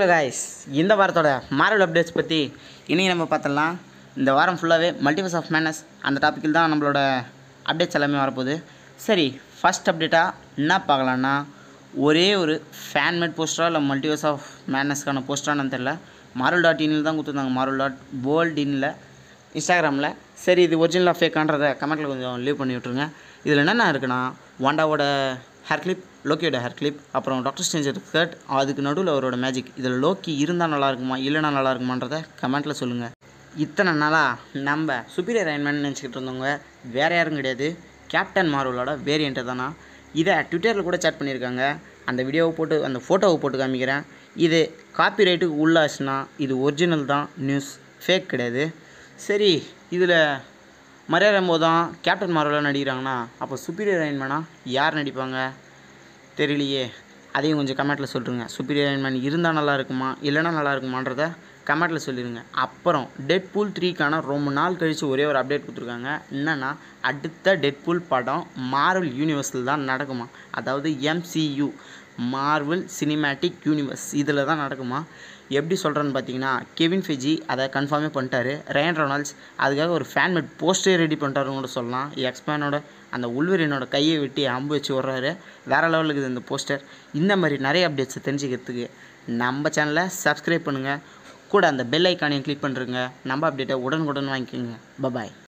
hello guys இந்த வாரத்தோட moral updates பற்றி இன்றைக்கி நம்ம பார்த்தலாம் இந்த வாரம் ஃபுல்லாகவே மல்டிவர்ஸ் ஆஃப் மேனஸ் அந்த டாப்பிக்கில் தான் நம்மளோட அப்டேட்ஸ் எல்லாமே வரப்போகுது சரி ஃபஸ்ட் அப்டேட்டாக என்ன பார்க்கலான்னா ஒரே ஒரு ஃபேன்மேட் போஸ்டரா இல்லை மல்டிவர்ஸ் ஆஃப் மேனஸ்க்கான போஸ்டரானு தெரில மாரல் டாட் இனில் தான் கொடுத்துருந்தாங்க மாரல் டாட் போல்ட் இனில் இன்ஸ்டாகிராமில் சரி இது ஒரிஜினலாக ஃபேக்கான்றதை கமெண்ட்டில் கொஞ்சம் லீவ் பண்ணி விட்ருங்க இதில் என்னென்ன இருக்குன்னா வாண்டாவோட ஹேர் கிளிப் லோக்கியோட ஹேர் கிளிப் அப்புறம் டாக்டர் ஸ்டேஞ்சர் ஸ்கர்ட் அதுக்கு நடுவில் அவரோட மேஜிக் இதில் லோக்கி இருந்தால் நல்லா இருக்குமா இல்லைனா நல்லா இருக்குமான்றதை கமெண்ட்டில் சொல்லுங்கள் இத்தனை நாளாக நம்ம சுப்பீரியர் அயன்மேன் நினச்சிக்கிட்டு இருந்தவங்க வேறு யாரும் கிடையாது கேப்டன் மார்வலோட வேரியண்ட்டு தானா இதை ட்விட்டரில் கூட சேட் பண்ணியிருக்காங்க அந்த வீடியோவை போட்டு அந்த ஃபோட்டோவை போட்டு காமிக்கிறேன் இது காப்பி ரைட்டுக்கு உள்ளாச்சுன்னா இது ஒரிஜினல் தான் நியூஸ் ஃபேக் கிடையாது சரி இதில் மரியாதை தான் கேப்டன் மார்வலாக நடிக்கிறாங்கன்னா அப்போ சுப்பீரியர் அயன்மேனா யார் நடிப்பாங்க தெரியலையே அதையும் கொஞ்சம் கமெண்ட்டில் சொல்லிருங்க சுப்பீரியர் அயன்மேன் இருந்தால் நல்லா இருக்குமா இல்லைனா நல்லா இருக்குமான்றத கமெண்ட்டில் சொல்லிடுங்க அப்புறம் டெட் பூல் த்ரீக்கான ரொம்ப நாள் கழித்து ஒரே ஒரு அப்டேட் கொடுத்துருக்காங்க என்னென்னா அடுத்த டெட் பூல் படம் மார்வல் யூனிவர்ஸில் தான் நடக்குமா அதாவது எம்சியூ மார்வல் சினிமேட்டிக் யூனிவர்ஸ் இதில் தான் நடக்குமா எப்படி சொல்கிறேன்னு பார்த்தீங்கன்னா கெவின் ஃபெஜி அதை கன்ஃபார்மே பண்ணிட்டாரு ரயன் ரொனால்ட்ஸ் அதுக்காக ஒரு ஃபேன்மேட் போஸ்டே ரெடி பண்ணிட்டாருன்னு கூட சொல்லலாம் எக்ஸ்பேனோட அந்த உள்வரினோட கையை வெட்டி அம்பு வச்சு விட்றாரு வேறு லெவலுக்கு இருக்குது இந்த போஸ்டர் இந்த மாதிரி நிறைய அப்டேட்ஸை தெரிஞ்சுக்கிறதுக்கு நம்ம சேனலை சப்ஸ்கிரைப் பண்ணுங்கள் கூட அந்த பெல் ஐக்கானையும் கிளிக் பண்ணுறங்க நம்ம அப்டேட்டை உடனுக்குடன் வாங்கிக்கோங்க பபாய்